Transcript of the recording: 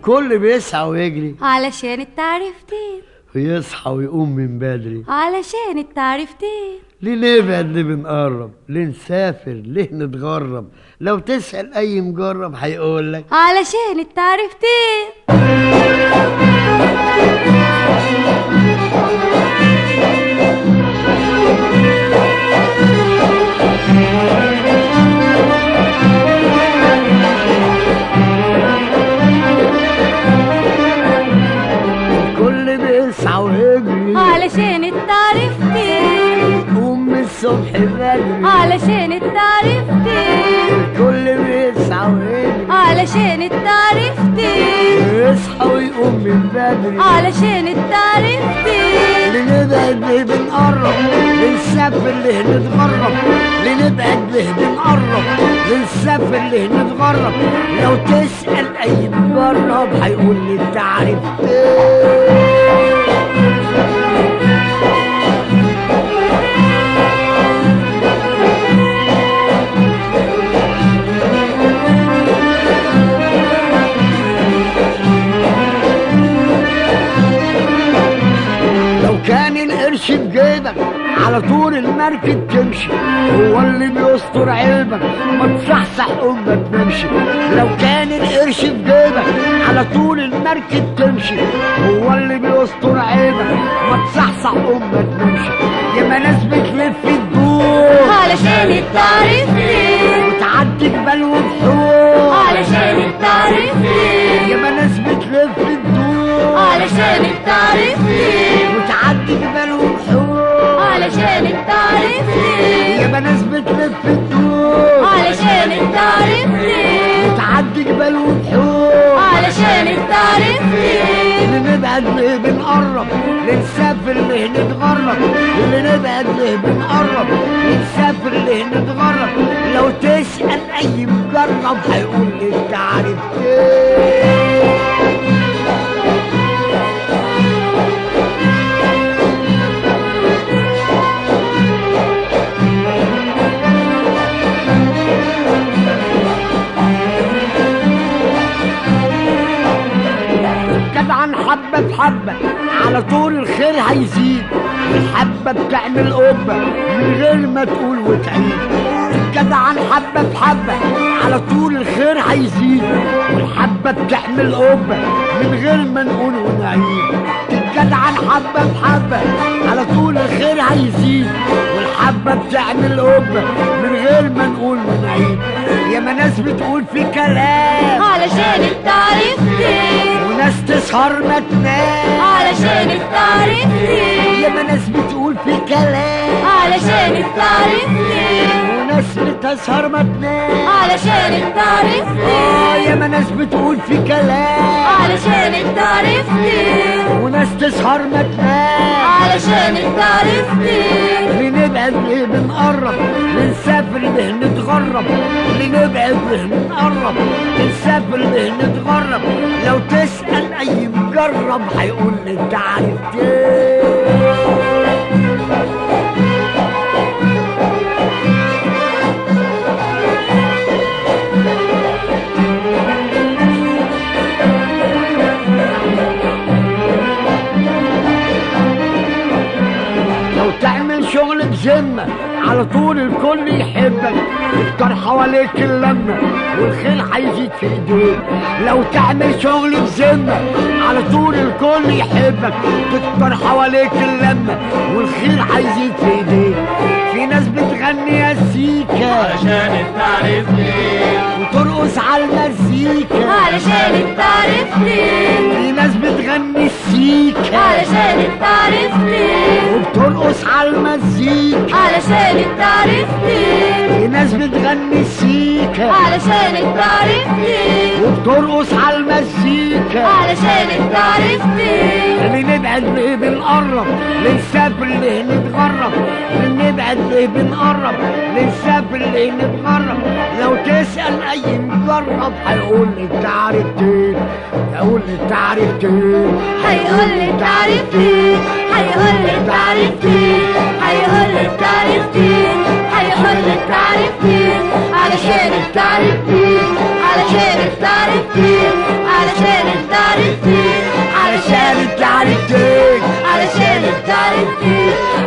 الكل بيسعى ويجري علشان التعريفتين ويصحى ويقوم من بدري علشان التعريفتين ليه نبعد ليه بنقرب ليه نسافر ليه نتغرب لو تسأل أي مجرب هيقولك علشان التعريفتين الكل بيسعى ويجري علشان التعريفتين قوم من الصبح بدري علشان التعريفتين الكل بيسعى ويجري علشان التعريفتين يصحى ويقوم من بدري علشان التعريفتين لنبعد ليه بنقرب لنسافر ليه نتغرب لنبعد ليه بنقرب لنسافر ليه نتغرب لو تسأل أي مجرب هيقول لي انت عرفت لو كان القرش في جيبك على طول المركب تمشي هو اللي بيستر عيبك ما تصحصح امك تمشي لو كان القرش في جيبك على طول المركب تمشي هو اللي بيستر عيبك ما تصحصح امك تمشي يا ناس بتلف الدور علشان التعريفتين وتعدي جبال وبحور علشان التعريفتين يا ناس بتلف الدور علشان التعريفتين وتعدي جبال وبحور علشان التعريفتين يا ناس بتلف الدور علشان التعريفتين وتعدي جبال وبحور علشان التعريفتين اللي نبعد ليه بنقرب لنسافر ليه نتغرب اللي نبعد ليه بنقرب لنسافر ليه نتغرب لو تسأل أي مجرب هيقول لي أنت عرفت إيه جدعا حبة بحبة على طول الخير هيزيد والحبة بتعمل قبة من غير ما تقول وتعيد جدعا حبة بحبة على طول الخير هيزيد والحبة بتعمل قبة من غير ما نقول ونعيد جدعا حبة بحبة على طول الخير هيزيد والحبة بتعمل قبة من غير ما نقول ونعيد يا ما ناس بتقول في كلام علشان التعريفتين وناس تسهر ما تنام علشان التعريفتين يا ما ناس بتقول في كلام علشان التعريفتين وناس بتسهر ما تنام علشان التعريفتين اه يا ما ناس بتقول في كلام علشان التعريفتين وناس تسهر ما تنام علشان التعريفتين لنبعد ليه بنقرب لنسافر ليه نتغرب لنبعد ليه بنقرب لنسافر ليه نتغرب لو تسأل أي مجرب هيقول لي أنت عرفت إيه لو تعمل شغل بذمة على طول الكل يحبك تكتر حواليك اللمة والخير هيزيد في ايديك لو تعمل شغل بذمة على طول الكل يحبك تكتر حواليك اللمة والخير هيزيد في ايديك في ناس بتغني يا سيكا علشان التعريفتين وترقص على المزيكا علشان التعريفتين في ناس بتغني السيكا علشان التعريفتين وبترقص على المزيكا علشان التعريفتين في ناس بتغني السيكا علشان التعريفتين وبترقص على المزيكا علشان التعريفتين اللي نبعد ليه بنقرب لنسافر ليه نتغرب اللي نبعد ليه بنقرب لنسافر ليه نتغرب لو تسأل أي مجرب هيقول لي انت عرفتين يقول لي انت عرفتين هيقول لي تعريفتين هيقول لي تعريفتين هيقول لي تعريفتين هيقول لي تعريفتين علشان التعريفتين علشان التعريفتين علشان التعريفتين عرفتين علشان انت عرفتين علشان انت عرفتين